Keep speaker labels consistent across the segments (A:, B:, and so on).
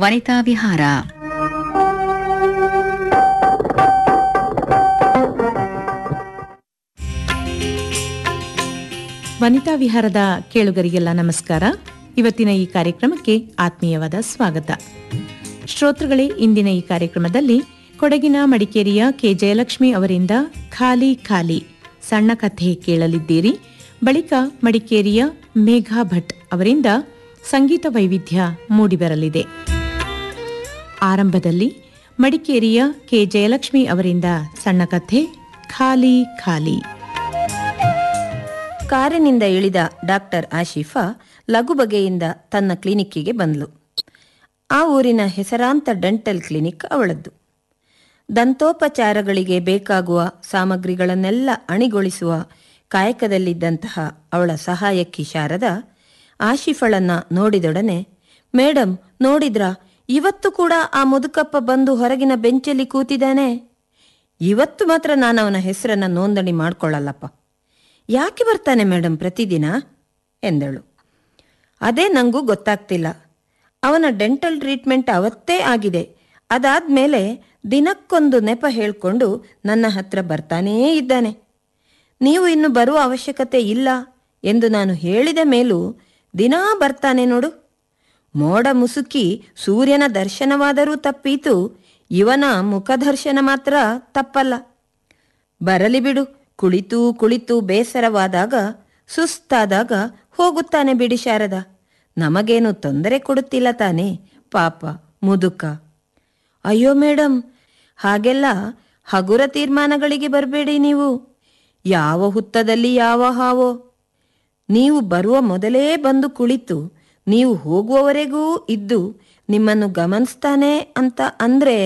A: ವನಿತಾ ವಿಹಾರ
B: ವನಿತಾ ವಿಹಾರದ ಕೇಳುಗರಿಗೆಲ್ಲ ನಮಸ್ಕಾರ ಇವತ್ತಿನ ಈ ಕಾರ್ಯಕ್ರಮಕ್ಕೆ ಆತ್ಮೀಯವಾದ ಸ್ವಾಗತ ಶ್ರೋತೃಗಳೇ ಇಂದಿನ ಈ ಕಾರ್ಯಕ್ರಮದಲ್ಲಿ ಕೊಡಗಿನ ಮಡಿಕೇರಿಯ ಕೆ ಜಯಲಕ್ಷ್ಮಿ ಅವರಿಂದ ಖಾಲಿ ಖಾಲಿ ಸಣ್ಣ ಕಥೆ ಕೇಳಲಿದ್ದೀರಿ ಬಳಿಕ ಮಡಿಕೇರಿಯ ಮೇಘಾ ಭಟ್ ಅವರಿಂದ ಸಂಗೀತ ವೈವಿಧ್ಯ ಮೂಡಿಬರಲಿದೆ ಆರಂಭದಲ್ಲಿ ಮಡಿಕೇರಿಯ ಕೆ ಜಯಲಕ್ಷ್ಮಿ ಅವರಿಂದ ಸಣ್ಣ ಕಥೆ ಖಾಲಿ ಖಾಲಿ
C: ಕಾರಿನಿಂದ ಇಳಿದ ಡಾಕ್ಟರ್ ಆಶಿಫಾ ಲಘು ಬಗೆಯಿಂದ ತನ್ನ ಕ್ಲಿನಿಕ್ಕಿಗೆ ಬಂದ್ಲು ಆ ಊರಿನ ಹೆಸರಾಂತ ಡೆಂಟಲ್ ಕ್ಲಿನಿಕ್ ಅವಳದ್ದು ದಂತೋಪಚಾರಗಳಿಗೆ ಬೇಕಾಗುವ ಸಾಮಗ್ರಿಗಳನ್ನೆಲ್ಲ ಅಣಿಗೊಳಿಸುವ ಕಾಯಕದಲ್ಲಿದ್ದಂತಹ ಅವಳ ಸಹಾಯಕಿ ಶಾರದ ಆಶಿಫಳನ್ನ ನೋಡಿದೊಡನೆ ಮೇಡಮ್ ನೋಡಿದ್ರಾ ಇವತ್ತು ಕೂಡ ಆ ಮುದುಕಪ್ಪ ಬಂದು ಹೊರಗಿನ ಬೆಂಚಲ್ಲಿ ಕೂತಿದ್ದಾನೆ ಇವತ್ತು ಮಾತ್ರ ನಾನು ಅವನ ಹೆಸರನ್ನ ನೋಂದಣಿ ಮಾಡ್ಕೊಳ್ಳಲ್ಲಪ್ಪ ಯಾಕೆ ಬರ್ತಾನೆ ಮೇಡಮ್ ಪ್ರತಿದಿನ ಎಂದಳು ಅದೇ ನಂಗೂ ಗೊತ್ತಾಗ್ತಿಲ್ಲ ಅವನ ಡೆಂಟಲ್ ಟ್ರೀಟ್ಮೆಂಟ್ ಅವತ್ತೇ ಆಗಿದೆ ಅದಾದ್ಮೇಲೆ ದಿನಕ್ಕೊಂದು ನೆಪ ಹೇಳ್ಕೊಂಡು ನನ್ನ ಹತ್ರ ಬರ್ತಾನೇ ಇದ್ದಾನೆ ನೀವು ಇನ್ನು ಬರುವ ಅವಶ್ಯಕತೆ ಇಲ್ಲ ಎಂದು ನಾನು ಹೇಳಿದ ಮೇಲೂ ದಿನಾ ಬರ್ತಾನೆ ನೋಡು ಮೋಡ ಮುಸುಕಿ ಸೂರ್ಯನ ದರ್ಶನವಾದರೂ ತಪ್ಪೀತು ಇವನ ಮುಖದರ್ಶನ ಮಾತ್ರ ತಪ್ಪಲ್ಲ ಬರಲಿ ಬಿಡು ಕುಳಿತು ಕುಳಿತು ಬೇಸರವಾದಾಗ ಸುಸ್ತಾದಾಗ ಹೋಗುತ್ತಾನೆ ಬಿಡಿ ಶಾರದ ನಮಗೇನು ತೊಂದರೆ ಕೊಡುತ್ತಿಲ್ಲ ತಾನೇ ಪಾಪ ಮುದುಕ ಅಯ್ಯೋ ಮೇಡಮ್ ಹಾಗೆಲ್ಲ ಹಗುರ ತೀರ್ಮಾನಗಳಿಗೆ ಬರಬೇಡಿ ನೀವು ಯಾವ ಹುತ್ತದಲ್ಲಿ ಯಾವ ಹಾವೋ ನೀವು ಬರುವ ಮೊದಲೇ ಬಂದು ಕುಳಿತು ನೀವು ಹೋಗುವವರೆಗೂ ಇದ್ದು ನಿಮ್ಮನ್ನು ಗಮನಿಸ್ತಾನೆ ಅಂತ ಅಂದ್ರೆ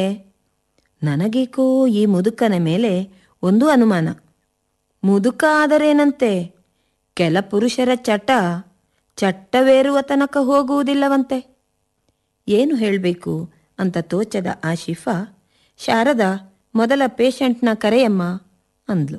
C: ನನಗೇಕೋ ಈ ಮುದುಕನ ಮೇಲೆ ಒಂದು ಅನುಮಾನ ಮುದುಕ ಆದರೇನಂತೆ ಕೆಲ ಪುರುಷರ ಚಟ ಚಟ್ಟವೇರುವ ತನಕ ಹೋಗುವುದಿಲ್ಲವಂತೆ ಏನು ಹೇಳಬೇಕು ಅಂತ ತೋಚದ ಆಶಿಫಾ ಶಾರದಾ ಮೊದಲ ಪೇಷಂಟ್ನ ಕರೆಯಮ್ಮ ಅಂದ್ಲು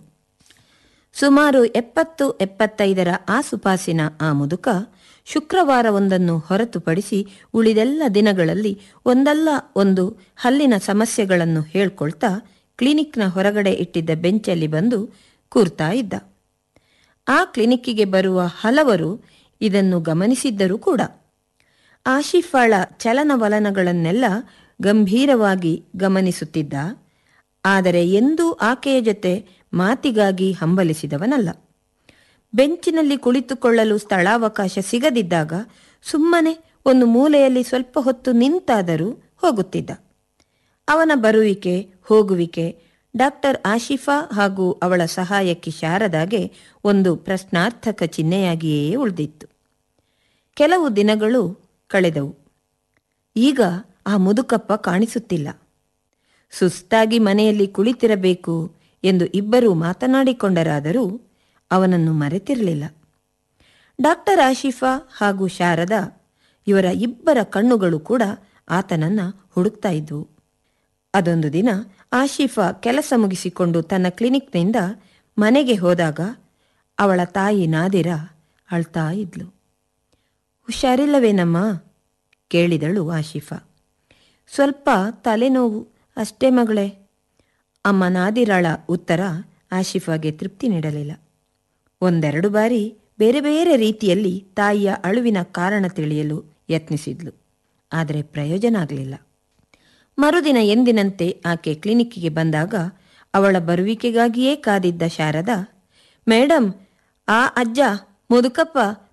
C: ಸುಮಾರು ಎಪ್ಪತ್ತು ಎಪ್ಪತ್ತೈದರ ಆಸುಪಾಸಿನ ಆ ಮುದುಕ ಶುಕ್ರವಾರವೊಂದನ್ನು ಹೊರತುಪಡಿಸಿ ಉಳಿದೆಲ್ಲ ದಿನಗಳಲ್ಲಿ ಒಂದಲ್ಲ ಒಂದು ಹಲ್ಲಿನ ಸಮಸ್ಯೆಗಳನ್ನು ಹೇಳ್ಕೊಳ್ತಾ ಕ್ಲಿನಿಕ್ನ ಹೊರಗಡೆ ಇಟ್ಟಿದ್ದ ಬೆಂಚಲ್ಲಿ ಬಂದು ಕೂರ್ತಾ ಇದ್ದ ಆ ಕ್ಲಿನಿಕ್ಕಿಗೆ ಬರುವ ಹಲವರು ಇದನ್ನು ಗಮನಿಸಿದ್ದರೂ ಕೂಡ ಆಶಿಫಾಳ ಚಲನವಲನಗಳನ್ನೆಲ್ಲ ಗಂಭೀರವಾಗಿ ಗಮನಿಸುತ್ತಿದ್ದ ಆದರೆ ಎಂದೂ ಆಕೆಯ ಜೊತೆ ಮಾತಿಗಾಗಿ ಹಂಬಲಿಸಿದವನಲ್ಲ ಬೆಂಚಿನಲ್ಲಿ ಕುಳಿತುಕೊಳ್ಳಲು ಸ್ಥಳಾವಕಾಶ ಸಿಗದಿದ್ದಾಗ ಸುಮ್ಮನೆ ಒಂದು ಮೂಲೆಯಲ್ಲಿ ಸ್ವಲ್ಪ ಹೊತ್ತು ನಿಂತಾದರೂ ಹೋಗುತ್ತಿದ್ದ ಅವನ ಬರುವಿಕೆ ಹೋಗುವಿಕೆ ಡಾಕ್ಟರ್ ಆಶಿಫಾ ಹಾಗೂ ಅವಳ ಸಹಾಯಕಿ ಶಾರದಾಗೆ ಒಂದು ಪ್ರಶ್ನಾರ್ಥಕ ಚಿಹ್ನೆಯಾಗಿಯೇ ಉಳಿದಿತ್ತು ಕೆಲವು ದಿನಗಳು ಕಳೆದವು ಈಗ ಆ ಮುದುಕಪ್ಪ ಕಾಣಿಸುತ್ತಿಲ್ಲ ಸುಸ್ತಾಗಿ ಮನೆಯಲ್ಲಿ ಕುಳಿತಿರಬೇಕು ಎಂದು ಇಬ್ಬರೂ ಮಾತನಾಡಿಕೊಂಡರಾದರೂ ಅವನನ್ನು ಮರೆತಿರಲಿಲ್ಲ ಡಾಕ್ಟರ್ ಆಶಿಫಾ ಹಾಗೂ ಶಾರದಾ ಇವರ ಇಬ್ಬರ ಕಣ್ಣುಗಳು ಕೂಡ ಆತನನ್ನ ಹುಡುಕ್ತಾ ಇದ್ವು ಅದೊಂದು ದಿನ ಆಶಿಫಾ ಕೆಲಸ ಮುಗಿಸಿಕೊಂಡು ತನ್ನ ಕ್ಲಿನಿಕ್ನಿಂದ ಮನೆಗೆ ಹೋದಾಗ ಅವಳ ತಾಯಿ ನಾದಿರ ಅಳ್ತಾ ಇದ್ಲು ಹುಷಾರಿಲ್ಲವೇನಮ್ಮ ಕೇಳಿದಳು ಆಶಿಫಾ ಸ್ವಲ್ಪ ತಲೆನೋವು ಅಷ್ಟೇ ಮಗಳೇ ಅಮ್ಮ ನಾದಿರಾಳ ಉತ್ತರ ಆಶಿಫಾಗೆ ತೃಪ್ತಿ ನೀಡಲಿಲ್ಲ ಒಂದೆರಡು ಬಾರಿ ಬೇರೆ ಬೇರೆ ರೀತಿಯಲ್ಲಿ ತಾಯಿಯ ಅಳುವಿನ ಕಾರಣ ತಿಳಿಯಲು ಯತ್ನಿಸಿದ್ಲು ಆದರೆ ಪ್ರಯೋಜನ ಆಗಲಿಲ್ಲ ಮರುದಿನ ಎಂದಿನಂತೆ ಆಕೆ ಕ್ಲಿನಿಕ್ಕಿಗೆ ಬಂದಾಗ ಅವಳ ಬರುವಿಕೆಗಾಗಿಯೇ ಕಾದಿದ್ದ ಶಾರದಾ ಮೇಡಮ್ ಆ ಅಜ್ಜ ಮುದುಕಪ್ಪ